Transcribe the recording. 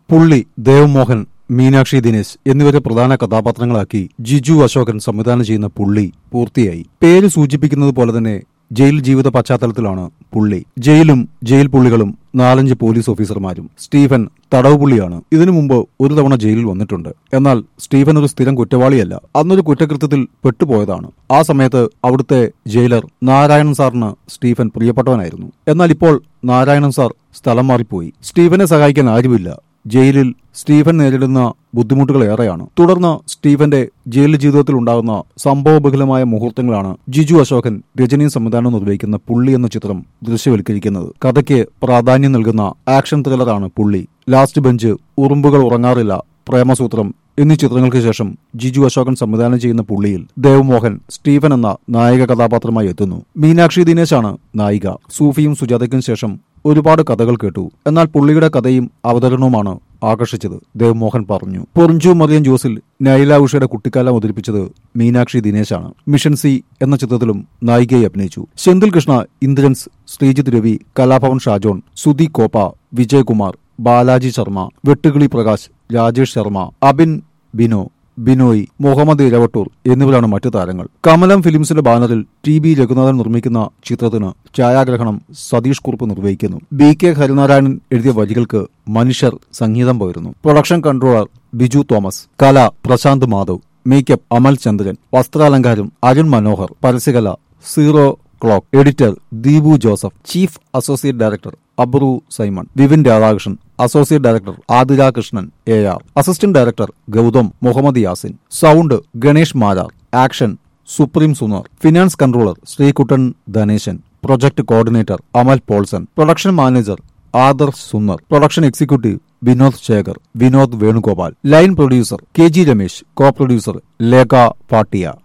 പുള്ളി ദേവ്മോഹൻ മീനാക്ഷി ദിനേശ് എന്നിവരെ പ്രധാന കഥാപാത്രങ്ങളാക്കി ജിജു അശോകൻ സംവിധാനം ചെയ്യുന്ന പുള്ളി പൂർത്തിയായി പേര് സൂചിപ്പിക്കുന്നത് പോലെ തന്നെ ജയിൽ ജീവിത പശ്ചാത്തലത്തിലാണ് പുള്ളി ജയിലും ജയിൽ പുള്ളികളും നാലഞ്ച് പോലീസ് ഓഫീസർമാരും സ്റ്റീഫൻ തടവ് പുള്ളിയാണ് ഇതിനു മുമ്പ് ഒരു തവണ ജയിലിൽ വന്നിട്ടുണ്ട് എന്നാൽ സ്റ്റീഫൻ ഒരു സ്ഥിരം കുറ്റവാളിയല്ല അന്നൊരു കുറ്റകൃത്യത്തിൽ പെട്ടുപോയതാണ് ആ സമയത്ത് അവിടുത്തെ ജയിലർ നാരായണൻ സാറിന് സ്റ്റീഫൻ പ്രിയപ്പെട്ടവനായിരുന്നു എന്നാൽ ഇപ്പോൾ നാരായണൻ സാർ സ്ഥലം മാറിപ്പോയി സ്റ്റീഫനെ സഹായിക്കാൻ ആരുമില്ല ജയിലിൽ സ്റ്റീഫൻ നേരിടുന്ന ബുദ്ധിമുട്ടുകൾ ഏറെയാണ് തുടർന്ന് സ്റ്റീഫന്റെ ജയിൽ ജീവിതത്തിൽ ഉണ്ടാകുന്ന സംഭവബഹുലമായ മുഹൂർത്തങ്ങളാണ് ജിജു അശോകൻ രജനിയും സംവിധാനം നിർവഹിക്കുന്ന പുള്ളി എന്ന ചിത്രം ദൃശ്യവൽക്കരിക്കുന്നത് കഥയ്ക്ക് പ്രാധാന്യം നൽകുന്ന ആക്ഷൻ ത്രില്ലറാണ് പുള്ളി ലാസ്റ്റ് ബെഞ്ച് ഉറുമ്പുകൾ ഉറങ്ങാറില്ല പ്രേമസൂത്രം എന്നീ ചിത്രങ്ങൾക്ക് ശേഷം ജിജു അശോകൻ സംവിധാനം ചെയ്യുന്ന പുള്ളിയിൽ ദേവ്മോഹൻ സ്റ്റീഫൻ എന്ന നായിക കഥാപാത്രമായി എത്തുന്നു മീനാക്ഷി ദിനേശാണ് നായിക സൂഫിയും സുജാതയ്ക്കും ശേഷം ഒരുപാട് കഥകൾ കേട്ടു എന്നാൽ പുള്ളിയുടെ കഥയും അവതരണവുമാണ് ആകർഷിച്ചത് ദേവ്മോഹൻ പറഞ്ഞു പൊറിഞ്ചു മറിയൻ ജോസിൽ നൈല ഉഷയുടെ കുട്ടിക്കാലം അവതരിപ്പിച്ചത് മീനാക്ഷി ദിനേശാണ് മിഷൻ സി എന്ന ചിത്രത്തിലും നായികയെ അഭിനയിച്ചു സെന്തിൽ കൃഷ്ണ ഇന്ദ്രൻസ് ശ്രീജിത്ത് രവി കലാഭവൻ ഷാജോൺ സുധി കോപ്പ വിജയകുമാർ ബാലാജി ശർമ്മ വെട്ടുകിളി പ്രകാശ് രാജേഷ് ശർമ്മ അബിൻ ബിനോ ബിനോയ് മുഹമ്മദ് ഇരവട്ടൂർ എന്നിവരാണ് മറ്റു താരങ്ങൾ കമലം ഫിലിംസിന്റെ ബാനറിൽ ടി ബി രഘുനാഥൻ നിർമ്മിക്കുന്ന ചിത്രത്തിന് ഛായാഗ്രഹണം സതീഷ് കുറുപ്പ് നിർവഹിക്കുന്നു ബി കെ ഹരിനാരായണൻ എഴുതിയ വരികൾക്ക് മനുഷ്യർ സംഗീതം പകരുന്നു പ്രൊഡക്ഷൻ കൺട്രോളർ ബിജു തോമസ് കല പ്രശാന്ത് മാധവ് മേക്കപ്പ് അമൽ ചന്ദ്രൻ വസ്ത്രാലങ്കാരം അരുൺ മനോഹർ പരസ്യകല zero clock editor Deepu Joseph chief associate director Abru Simon Vipin Radhakrishnan associate director Athira Krishnan A R assistant director Gautham Muhammad Yasin sound Ganesh Marar action Supreme Sunar finance controller Sreekuttan Dhaneshan project coordinator Amal Paulson production manager Adarsh Sundar production executive Vinod Sekhar Vinod Venugopal line producer K G Ramesh co producer Lekha പാട്ടിയ